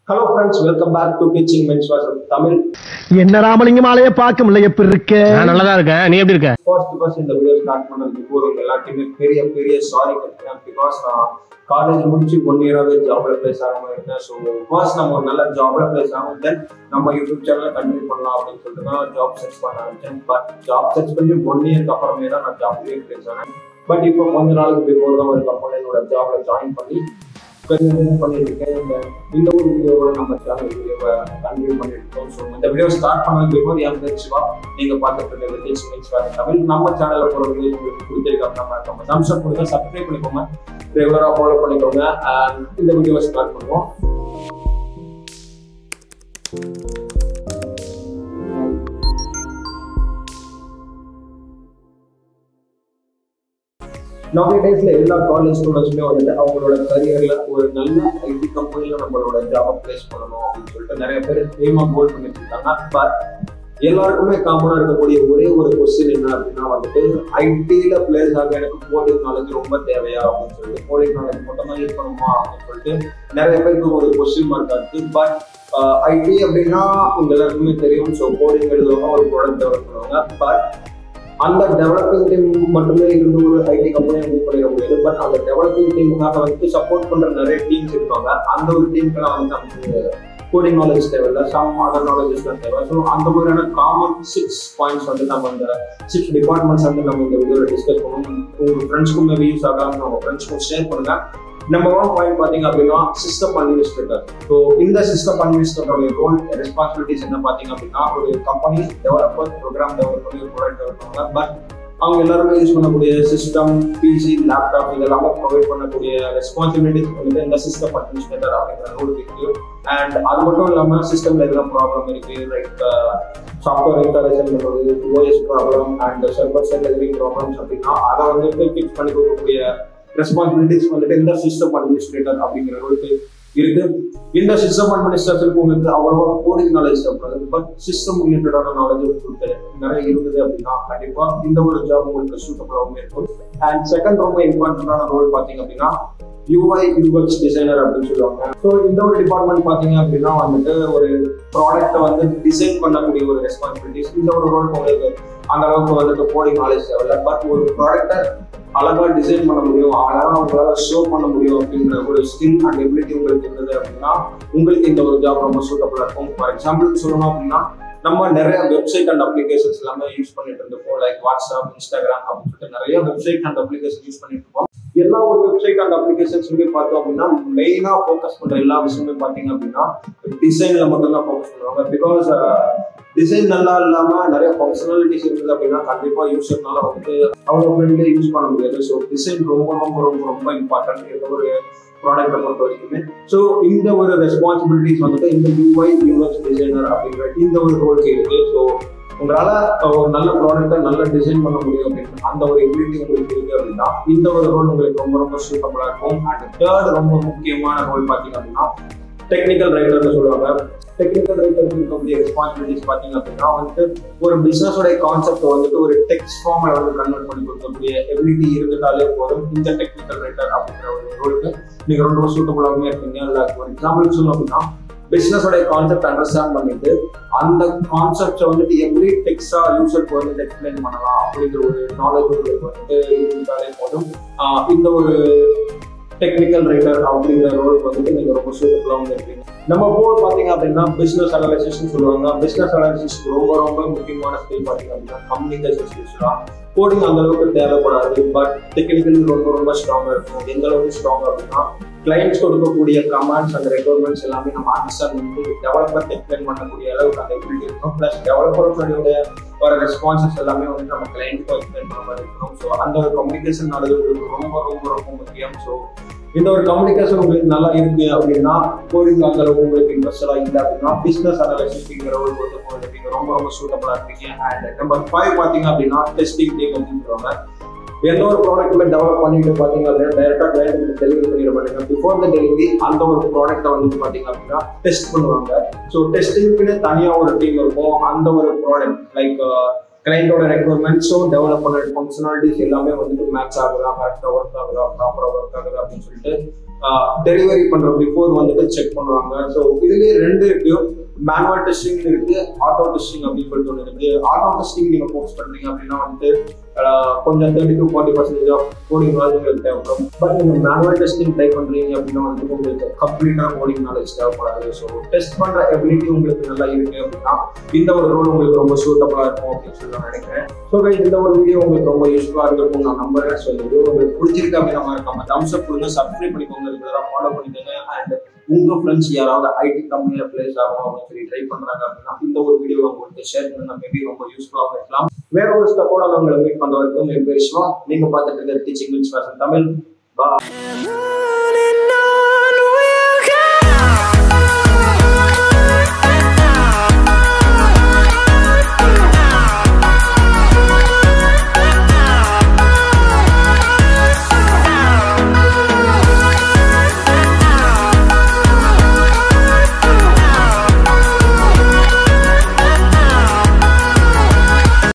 hello friends welcome back to teaching men's Tamil என்ன ராமலிங்கம் ஆலைய பார்க்க முடியல எப்படி இருக்க நான் நல்லதா இருக்கேன் நீ எப்படி இருக்க ஃபர்ஸ்ட் ஃபர்ஸ்ட் இந்த வீடியோ ஸ்டார்ட் பண்ணதுக்கு போது உங்க எல்லாத்தையுமே பெரிய பெரிய சாரி கேட்கிறேன் பிகாஸ் நான் காலேஜ் முடிச்சு ஒன் இயராகவே ஜாப்ல பிளேஸ் ஆகாம இருந்தேன் ஸோ ஃபர்ஸ்ட் நம்ம ஒரு நல்ல ஜாப்ல பிளேஸ் ஆகும் தென் நம்ம யூடியூப் சேனலை கண்டினியூ பண்ணலாம் அப்படின்னு சொல்லிட்டு தான் ஜாப் சர்ச் பண்ண ஆரம்பிச்சேன் பட் ஜாப் சர்ச் பண்ணி ஒன் இயர்க்கு அப்புறமே தான் நான் ஜாப்லேயே பிளேஸ் ஆனேன் பட் இப்போ கொஞ்ச நாளுக்கு பிஃபோர் தான் ஒரு கம்பெனியோட ஜாப்ல ஜாயின் பண்ணி கொஞ்சம் மூவ் பண்ணிட்டு இருக்கேன் இந்த இந்த ஒரு வீடியோவோட நம்ம சேனல் வீடியோவை கண்டினியூ பண்ணிட்டு இருக்கோம் ஸோ இந்த வீடியோ ஸ்டார்ட் பண்ணது பிஃபோர் என் பேர் சிவா நீங்க பார்த்துட்டு இருக்கிறது டீச்சிங் மென்ஸ் தமிழ் நம்ம சேனல்ல போற வீடியோ உங்களுக்கு பிடிச்சிருக்காங்க நம்ம நம்ம தம்ஸ் அப் கொடுங்க சப்ஸ்கிரைப் பண்ணிக்கோங்க ரெகுலரா ஃபாலோ பண்ணிக்கோங்க and இந்த வீடியோவை ஸ்டார்ட் பண்ணுவோம் நவீன டேஸ்ல எல்லா காலேஜ் ஸ்டூடெண்ட்ஸுமே வந்துட்டு அவங்களோட கரியர்ல ஒரு நல்ல ஐடி கம்பெனில நம்மளோட ஜாபை பிளேஸ் பண்ணணும் அப்படின்னு சொல்லிட்டு நிறைய பேர் எய்மா கோல் பண்ணிட்டு இருக்காங்க பட் எல்லாருக்குமே காமனா இருக்கக்கூடிய ஒரே ஒரு கொஸ்டின் என்ன அப்படின்னா வந்துட்டு ஐடியில பிளேஸ் ஆக எனக்கு கோடிங் நாலேஜ் ரொம்ப தேவையா அப்படின்னு சொல்லிட்டு கோடிங் நாலேஜ் மட்டும் தான் இருக்கணுமா அப்படின்னு சொல்லிட்டு நிறைய பேருக்கு ஒரு கொஸ்டின் மார்க் இருக்கு பட் ஐடி அப்படின்னா உங்க எல்லாருக்குமே தெரியும் ஸோ கோடிங் எழுதுவாங்க ஒரு ப்ராடக்ட் டெவலப் பண்ணுவாங்க பட் அந்த டெவலப்பிங் டீம் மட்டுமே இருந்து ஒரு ஐடி கம்பெனியை மூவ் பண்ணிட முடியாது பட் அந்த டெவலப்பிங் டீமுக்காக வந்து சப்போர்ட் பண்ற நிறைய டீம்ஸ் இருப்பாங்க அந்த ஒரு டீமுக்கெல்லாம் வந்து நமக்கு கோடிங் நாலேஜ் தேவையில்ல சம் அதர் நாலேஜஸ் தான் தேவை ஸோ அந்த மாதிரியான காமன் சிக்ஸ் பாயிண்ட்ஸ் வந்து நம்ம அந்த சிக்ஸ் டிபார்ட்மெண்ட்ஸ் வந்து நம்ம இந்த வீடியோவில் டிஸ்கஸ் பண்ணுவோம் உங்க ஃப்ரெண்ட்ஸ்க்கும் மேபி யூஸ் ஆகாம உங்க ஃப்ரெண்ட்ஸ்க்கும் ஷேர் பண்ணுங்க நம்பர் ஒன் பாயிண்ட் பார்த்தீங்க அப்படின்னா சிஸ்டம் அட்மினிஸ்ட்ரேட்டர் ஸோ இந்த சிஸ்டம் அட்மினிஸ்ட்ரேட்டருடைய ரோல் ரெஸ்பான்சிபிலிட்டிஸ் என்ன பார்த்தீங்க அப்படின்னா ஒரு கம்பெனி டெவலப்பர் ப்ரோக்ராம் டெவலப் பண்ணி ஒரு ப்ராடக்ட் டெவலப் பண்ணுவாங்க பட் அவங்க எல்லாருமே யூஸ் பண்ணக்கூடிய சிஸ்டம் பிசி லேப்டாப் இதெல்லாமே ப்ரொவைட் பண்ணக்கூடிய ரெஸ்பான்சிபிலிட்டிஸ் வந்துட்டு இந்த சிஸ்டம் அட்மினிஸ்ட்ரேட்டர் அப்படிங்கிற ரோல் இருக்கு அண்ட் அது மட்டும் இல்லாமல் சிஸ்டம்ல எதுனா ப்ராப்ளம் இருக்கு லைக் சாஃப்ட்வேர் இன்ஸ்டாலேஷன் பண்ணுறது OS problem and server side எதிரிங் ப்ராப்ளம்ஸ் அப்படின்னா அதை வந்துட்டு ஃபிக்ஸ் பண்ணி கொடுக்கக்கூடிய ரெஸ்பான்சிபிலிட்டிஸ் வந்துட்டு இந்த சிஸ்டம் அட்மினிஸ்ட்ரேட்டர் அப்படிங்கிற ரோலுக்கு இருக்கு இந்த சிஸ்டம் அட்மினிஸ்ட்ரேஷனுக்கு உங்களுக்கு அவ்வளவா கோடிங் நாலேஜ் தேவைப்படாது பட் சிஸ்டம் ரிலேட்டடான நாலேஜ் உங்களுக்கு நிறைய இருந்தது அப்படின்னா கண்டிப்பா இந்த ஒரு ஜாப் உங்களுக்கு சூட்டபுளாகவும் இருக்கும் அண்ட் செகண்ட் ரொம்ப இம்பார்ட்டன்டான ரோல் பாத்தீங்க அப்படின்னா யூஐ யூஎக்ஸ் டிசைனர் அப்படின்னு சொல்லுவாங்க ஸோ இந்த ஒரு டிபார்ட்மெண்ட் பாத்தீங்க அப்படின்னா வந்துட்டு ஒரு ப்ராடக்ட்டை வந்து டிசைன் பண்ணக்கூடிய ஒரு ரெஸ்பான்சிபிலிட்டிஸ் இந்த ஒரு ரோல் உங்களுக்கு அந்த அளவுக்கு வந்துட்டு கோடிங் நாலேஜ் தேவையில்ல பட் ஒரு ப்ராடக்ட்டை அழகா டிசைன் பண்ண முடியும் அழகா உங்களால ஷோ பண்ண முடியும் அப்படிங்கிற ஒரு ஸ்கில் அண்ட் எபிலிட்டி உங்களுக்கு இருந்தது அப்படின்னா உங்களுக்கு இந்த ஒரு ஜாப் ரொம்ப சூட்டபுளா இருக்கும் ஃபார் எக்ஸாம்பிள் சொல்லணும் அப்படின்னா நம்ம நிறைய வெப்சைட் அண்ட் அப்ளிகேஷன்ஸ் எல்லாமே யூஸ் பண்ணிட்டு இருந்திருப்போம் லைக் வாட்ஸ்அப் இன்ஸ்டாகிராம் அப்படின்னு சொல்லிட்டு நிறைய வெப்சைட் அண்ட் அப்ளிகேஷன் யூஸ் பண்ணிட்டு இருப்போம் எல்லா ஒரு வெப்சைட் அண்ட் அப்ளிகேஷன்ஸுமே பார்த்தோம் அப்படின்னா மெயினா ஃபோக்கஸ் பண்ற எல்லா விஷயமே பார்த்தீங்க அப்படின்னா டிசைன்ல மட்டும் தான் ஃபோக்கஸ் பண்ணுவாங்க பிகாஸ் டிசைன் நல்லா இல்லாம நிறைய ஃபங்க்ஷனாலிட்டிஸ் இருக்குது அப்படின்னா கண்டிப்பா யூசர்னால வந்து அவங்க ஃப்ரெண்ட்ல யூஸ் பண்ண முடியாது ஸோ டிசைன் ரொம்ப ரொம்ப ரொம்ப ரொம்ப இம்பார்ட்டன்ட் எந்த ஒரு ப்ராடக்ட்டை பொறுத்த வரைக்குமே ஸோ இந்த ஒரு ரெஸ்பான்சிபிலிட்டிஸ் வந்துட்டு இந்த யூஐ யூஎக்ஸ் டிசைனர் அப்படிங்கிற இந்த ஒரு ரோலுக்கு இருக்கு ஸோ உங்களால ஒரு நல்ல ப்ராடக்ட்டை நல்லா டிசைன் பண்ண முடியும் அப்படின்னு அந்த ஒரு எபிலிட்டி உங்களுக்கு இருக்கு அப்படின்னா இந்த ஒரு ரோல் உங்களுக்கு ரொம்ப ரொம்ப சூட்டபுளா இருக்கும் அண்ட் தேர்ட் ரொம்ப முக்கியமான ரோல் பார்த்தீங்க அப்படின்னா டெக்னிக்கல் ரைட்டர்னு சொல்லுவாங்க டெக்னிக்கல் ரைட்டருக்கு இருக்கக்கூடிய ரெஸ்பான்சிபிலிட்டிஸ் பார்த்தீங்க அப்படின்னா வந்துட்டு ஒரு பிசினஸோட கான்செப்ட் வந்துட்டு ஒரு டெக்ஸ்ட் ஃபார்ம்ல வந்து கன்வெர்ட் பண்ணி கொடுக்கக்கூடிய எபிலிட்டி இருந்துட்டாலே போதும் இந்த டெக்னிக்கல் ரைட்டர் அப்படிங்கிற ஒரு ரோலுக்கு நீங்க ரொம்ப சூட்டபுளாகவே இருக்கீங்க இல்லை ஒரு எக்ஸாம்பிள் சொல்லணும் அப்படின்னா பிசினஸோட கான்செப்ட் அண்டர்ஸ்டாண்ட் பண்ணிட்டு அந்த கான்செப்டை வந்துட்டு எப்படி டெக்ஸ்டா யூசருக்கு வந்து எக்ஸ்பிளைன் பண்ணலாம் அப்படிங்கிற ஒரு நாலேஜ் உங்களுக்கு வந்துட்டு இருந்தாலே போதும் இந்த ஒரு டெக்னிக்கல் ரைட்டர் அப்படிங்கிற ரோலுக்கு வந்துட்டு நீங்க ரொம்ப சூட்டபுளாகவும் இருக்கீங்க நம்ம போர்ட் பாத்தீங்க அப்படின்னா பிசினஸ் அனாலிசிஸ் சொல்லுவாங்க பிசினஸ் அனாலிசிஸ் ரொம்ப ரொம்ப முக்கியமான ஸ்கில் பாத்தீங்க அப்படின்னா கம்யூனிகேஷன் ஸ்கில்ஸ் தான் கோடிங் அந்த அளவுக்கு தேவைப்படாது பட் டெக்னிக்கலி ரொம்ப ரொம்ப ஸ்ட்ராங்கா இருக்கும் எந்த அளவுக்கு ஸ்ட்ராங் அப்படின்னா கிளைண்ட்ஸ் கொடுக்கக்கூடிய கமாண்ட்ஸ் அந்த ரெக்குவயர்மெண்ட்ஸ் எல்லாமே நம்ம அண்டர்ஸ்டாண்ட் பண்ணி டெவலப்பர் எக்ஸ்பிளைன் பண்ணக்கூடிய அளவுக்கு அந்த எபிலிட்டி இருக்கும் ப்ளஸ் டெவலப்பரோடைய வர ரெஸ்பான்சஸ் எல்லாமே வந்து நம்ம கிளைண்ட்டுக்கும் எக்ஸ்பிளைன் பண்ண மாதிரி இருக்கணும் ஸோ அந்த ஒரு கம்யூனிகேஷன் நாலேஜ் உங்களுக்கு ரொம்ப ரொம்ப ரொம்ப முக்கியம் ஸோ இந்த ஒரு கம்யூனிகேஷன் உங்களுக்கு நல்லா இருக்கு அப்படின்னா கோடிங் அந்த அளவுக்கு உங்களுக்கு இன்ட்ரெஸ்டடா இல்லை அப்படின்னா பிசினஸ் அனாலிசிஸ்ங்கிற ஒரு பொறுத்த நீங்க ரொம்ப ரொம்ப சூட்டபுளா இருக்கீங்க அண்ட் நம்பர் ஃபைவ் பாத்தீங்க அப்படின்னா டெஸ்டிங் டீம் அப்படின்னு சொல்லுவாங்க எந்த ஒரு ப்ராடக்ட்டுமே டெவலப் பண்ணிட்டு பாத்தீங்க அப்படின்னா டைரக்டா கிளைண்ட் டெலிவரி பண்ணிட மாட்டாங்க பிஃபோர் த டெலிவரி அந்த ஒரு ப்ராடக்ட்டை வந்து பாத்தீங்க அப்படின்னா டெஸ்ட் பண்ணுவாங்க ஸோ டெஸ்டிங்க்குன்னு தனியா ஒரு டீம் இருக்கும் அந்த ஒரு ப்ராடக்ட் லைக் கிளைண்டோட ரெக்குவயர்மெண்ட்ஸும் டெவலப் பண்ண ஃபங்க்ஷனாலிட்டிஸ் எல்லாமே வந்துட்டு மேட்ச் ஆகுதா கரெக்டாக ஒர்க் ஆகுதா ப்ராப்பராக ஒர்க் ஆகுதா அப்படின்னு சொல்லிட்டு டெலிவரி பண்ற பிஃபோர் வந்துட்டு செக் பண்ணுவாங்க ஸோ இதுலயே ரெண்டு இருக்கு மேனுவல் டெஸ்டிங் இருக்கு ஆட்டோ டெஸ்டிங் அப்படின்னு சொல்லிட்டு ஒன்று இருக்கு ஆட்டோ டெஸ்டிங் நீங்க போஸ்ட் பண்றீங்க அப்படின்னா வந்துட்டு ஆஹ், கொஞ்சம் thirty to forty percentage of coding knowledge உங்களுக்கு தேவைப்படும் பட் நீங்க மேனுவல் டெஸ்டிங் ட்ரை பண்றீங்க அப்படின்னா வந்துட்டு உங்களுக்கு கம்ப்ளீட்டான கோடிங் நாலேஜ் தேவைப்படாது ஸோ டெஸ்ட் பண்ற எபிலிட்டி உங்களுக்கு நல்லா இருக்கு அப்படின்னா இந்த ஒரு ரோல் உங்களுக்கு ரொம்ப சூட்டபுளா இருக்கும் அப்படின்னு சொல்லி நான் நினைக்கிறேன் ஸோ இந்த ஒரு வீடியோ உங்களுக்கு ரொம்ப யூஸ்ஃபுல்லா இருந்திருக்கும் நான் நம்புறேன் ஸோ இந்த வீடியோ உங்களுக்கு பிடிச்சிருக்கு அப்படின்னா மறக்காம தம்ஸ் அப் கொடுங்க சப்ஸ்கிரைப் பண்ணிக்கோங்க ரெகுலராக ஃபாலோ பண்ணிக்கோங்க அண்ட் உங்க ஃப்ரெண்ட்ஸ் யாராவது ஐடி கம்பெனியில பிளேஸ் ஆகணும் அப்படின்னு சொல்லி ட்ரை பண்றாங்க அப்படின்னா இந்த ஒரு வீடியோ உங்களுக்கு ஷேர் பண்ணுங்க மேபி ரொம்ப யூஸ்ஃபுல்லாக இருக்கலாம் வேற ஒரு ஸ்டெப்போட நான் உங்களை மீட் பண்ற வரைக்கும் என் பேர் சிவா நீங்க பார்த்துட்டு இருக்க டீச்சிங் தமிழ் பா